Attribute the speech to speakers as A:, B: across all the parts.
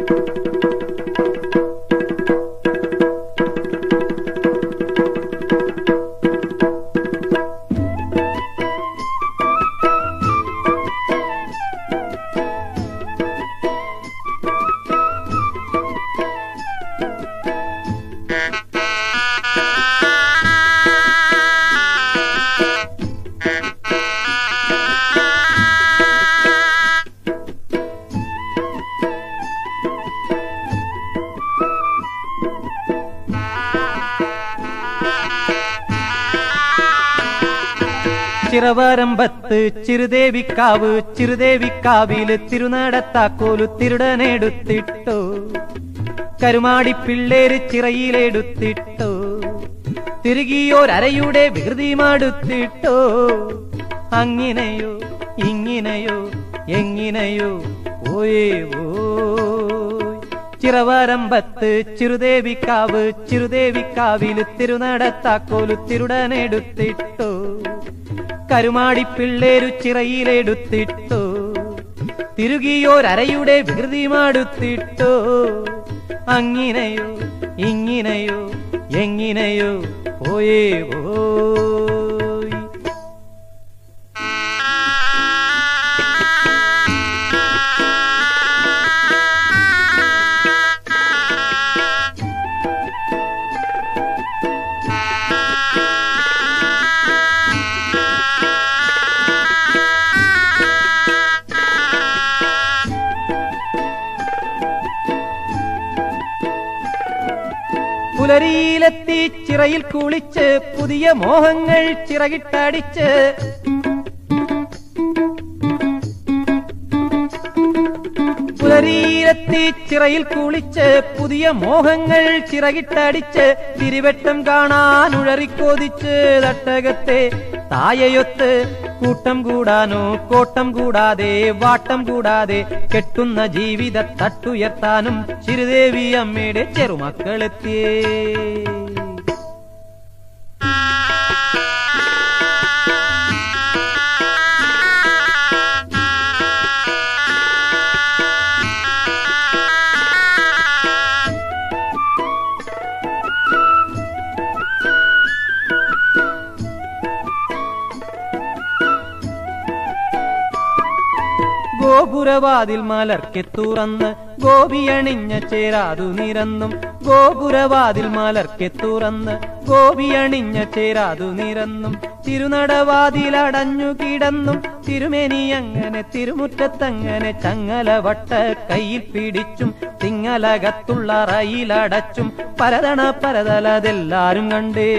A: ചിറവരമ്പത്ത് ചിറുദേവിക്കാവ് ചിറുദേവിക്കാവില് തിരുനടത്താക്കോലു തിരുടനെടുത്തിട്ടോ കരുമാടി പിള്ളേര് ചിറയിലെടുത്തിട്ടോ തിരുകിയോരരയുടെ വികൃതി മടുത്തിട്ടോ അങ്ങിനെയോ ഇങ്ങിനെയോ എങ്ങിനെയോ ഓയേ ഓയ് ചിറവരമ്പത്ത് ചിറുദേവിക്കാവ് ചിറുദേവിക്കാവില് തിരുനടത്താക്കോലു തിരുടനെടുത്തിട്ടോ കരുമാടി പിള്ളേരു ചിറയിലെടുത്തിട്ടോ തിരുകിയോരരയുടെ വികൃതി മടുത്തിട്ടോ അങ്ങിനെയോ ഇങ്ങിനെയോ എങ്ങിനെയോ ഓയേ ഓയ് പുലരിയിലെത്തി ചിറയിൽ കുളിച്ച് പുതിയ മോഹങ്ങൾ ചിറകിട്ടടിച്ച് പുലരിയിലെത്തി ചിറയിൽ കുളിച്ച് പുതിയ മോഹങ്ങൾ ചിറകിട്ടടിച്ച് തിരുവെട്ടം കാണാൻ ഉഴറിക്കോതിച്ച് തട്ടകത്തെ തായയൊത്ത് കൂട്ടം കൂടാനോ കോട്ടം കൂടാതെ വാട്ടം കൂടാതെ കെട്ടുന്ന ജീവിത തട്ടുയർത്താനും ചിരുദേവി അമ്മയുടെ ചെറുമക്കളെത്തിയേ ഗോപുരവാതിൽ മലർക്കെ തുറന്ന് ഗോപിയണിഞ്ഞ ചേരാതു നിരന്നും ഗോപുരവാതിൽ മലർക്കെ തുറന്ന് ഗോപിയണിഞ്ഞ ചേരാതു നിരന്നും തിരുനടവാതിലടഞ്ഞു കിടന്നും തിരുമേനി അങ്ങനെ തിരുമുറ്റത്തങ്ങനെ ചങ്ങലവട്ട കയ്യിൽ പിടിച്ചും തിങ്ങലകത്തുള്ള റയിലടച്ചും പരതണ പരതലതെല്ലാരും കണ്ടേ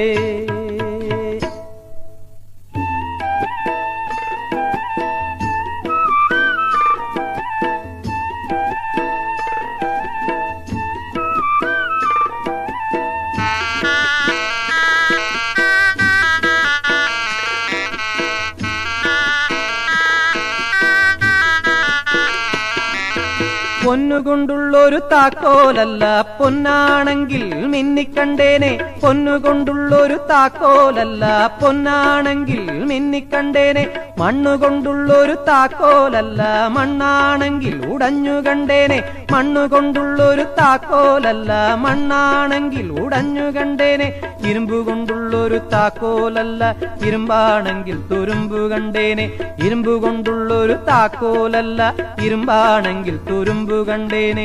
A: പൊന്നുകൊണ്ടുള്ളൊരു താക്കോലല്ല പൊന്നാണെങ്കിൽ മിന്നിക്കണ്ടേനെ പൊന്നുകൊണ്ടുള്ളൊരു താക്കോലല്ല പൊന്നാണെങ്കിൽ മിന്നിക്കണ്ടേനെ മണ്ണുകൊണ്ടുള്ളൊരു താക്കോലല്ല മണ്ണാണെങ്കിൽ ഉടഞ്ഞു കണ്ടേനെ മണ്ണുകൊണ്ടുള്ളൊരു താക്കോലല്ല മണ്ണാണെങ്കിൽ ഉടഞ്ഞു കണ്ടേനെ ഇരുമ്പ് കൊണ്ടുള്ളൊരു താക്കോലല്ല ഇരുമ്പാണെങ്കിൽ തുരുമ്പ് കണ്ടേനെ ഇരുമ്പ് കൊണ്ടുള്ളൊരു താക്കോലല്ല ഇരുമ്പാണെങ്കിൽ തുരുമ്പ് കണ്ടേനെ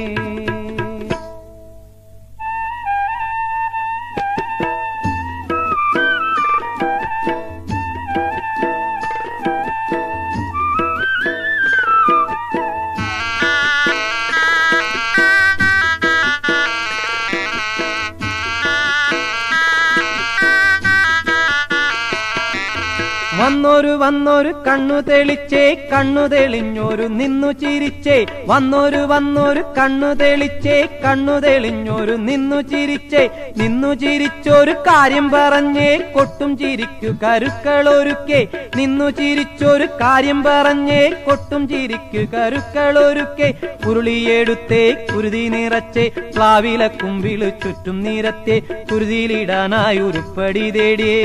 A: വന്നൊരു വന്നൊരു കണ്ണു തെളിച്ചേ കണ്ണു തെളിഞ്ഞൊരു നിന്നു ചിരിച്ചേ വന്നൊരു വന്നൊരു കണ്ണു തെളിച്ചേ കണ്ണു തെളിഞ്ഞൊരു നിന്നു ചിരിച്ചേ നിന്നു ചിരിച്ചൊരു കാര്യം പറഞ്ഞേ കൊട്ടും ചിരിക്കു കരുക്കളൊരുക്കേ നിന്നു ചിരിച്ചൊരു കാര്യം പറഞ്ഞേ കൊട്ടും ചിരിക്കു കരുക്കളൊരുക്കേ ഉരുളിയെടുത്തേ കുരുതി നിറച്ചേ പ്ലാവില കുമ്പിളു ചുറ്റും നിരത്തെ കുരുതിയിലിടാനായി ഉരുപ്പടി തേടിയേ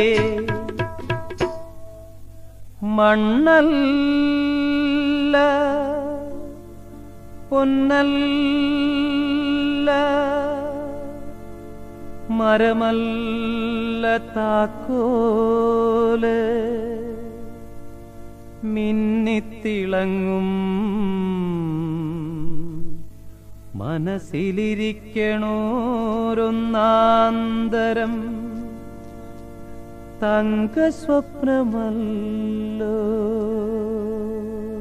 A: മണ്ണല്ല പൊന്നല്ല മരമല്ല താക്കോല് മിന്നിത്തിളങ്ങും മനസ്സിലിരിക്കണോരൊന്നാന്തരം തങ്ക സ്വപ്നമല്ലോ